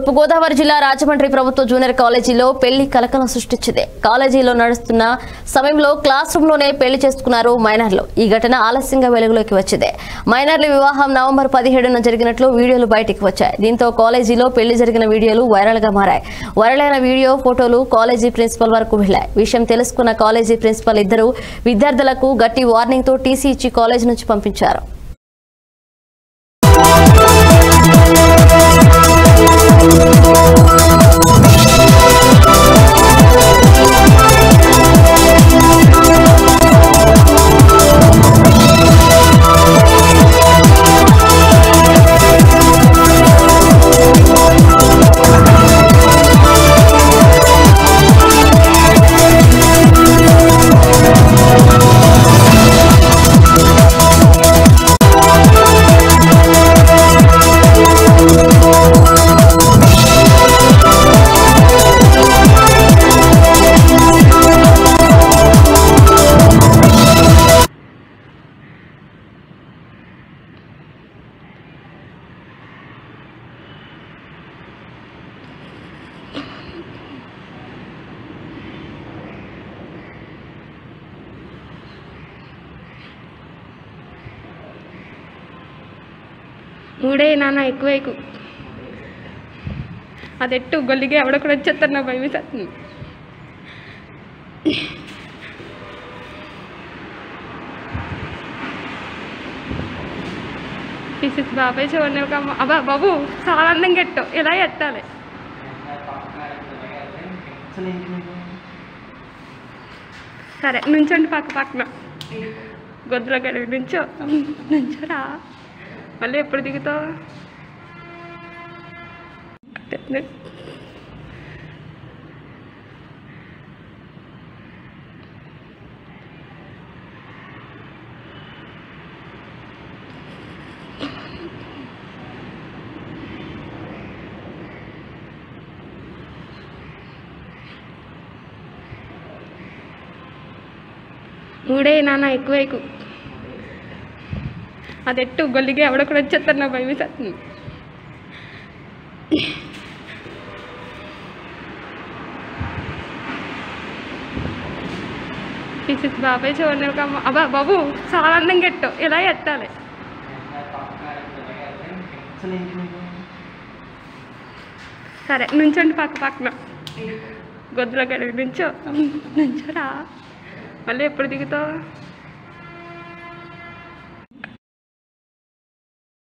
తూర్పుగోదావరి జిల్లా రాజమండ్రి ప్రభుత్వ జూనియర్ కాలేజీలో పెళ్లి కలకలం సృష్టించింది కాలేజీలో నడుస్తున్న సమయంలో క్లాస్ రూమ్ లోనే పెళ్లి చేసుకున్నారు మైనర్లు ఈ ఘటన ఆలస్యంగా వెలుగులోకి వచ్చింది మైనర్ల వివాహం నవంబర్ పదిహేడున జరిగినట్లు వీడియోలు బయటికి వచ్చాయి దీంతో కాలేజీలో పెళ్లి జరిగిన వీడియోలు వైరల్ గా మారాయి వైరల్ అయిన వీడియో ఫోటోలు కాలేజీ ప్రిన్సిపల్ వరకు వెళ్లాయి విషయం తెలుసుకున్న కాలేజీ ప్రిన్సిపల్ ఇద్దరు విద్యార్థులకు గట్టి వార్నింగ్ తో టీసీ ఇచ్చి కాలేజీ నుంచి పంపించారు మూడే నాన్న ఎక్కువ ఎక్కువ ಅದೆಟ್ಟು ಗೊಲ್ಲಿಗೆ ಅವಡ ಕೂಡ వచ్చేస్తారు నా భయం వేసేస్తుంది తీసేసి బాబాయ్ చూడండి ఒక అమ్మ అబ్బా బాబు చాలా అందంగా ఎట్టు ఇలా ఎట్టాలి సరే నుంచోండి పక్క పక్కన గొద్దులో గడివి నుంచో నుంచోరా మళ్ళీ ఎప్పుడు దిగుతావు మూడే నాన్న ఎక్కువ ఎక్కువ ಅದೆಟ್ಟು ಗೊಲ್ಲಿಗೆ ಅವಡ ಕೂಡ వచ్చేస్తారు నా భయం వేసేస్తుంది తీసేసి బాబాయ్ చూడండి ఒక అమ్మ అబ్బా బాబు చాలా అందంగా ఎట్టు ఇలా ఎట్టాలి సరే నుంచోండి పక్క పక్కన గొద్దులో గడివి నుంచో నుంచోరా మళ్ళీ ఎప్పుడు దిగుతావు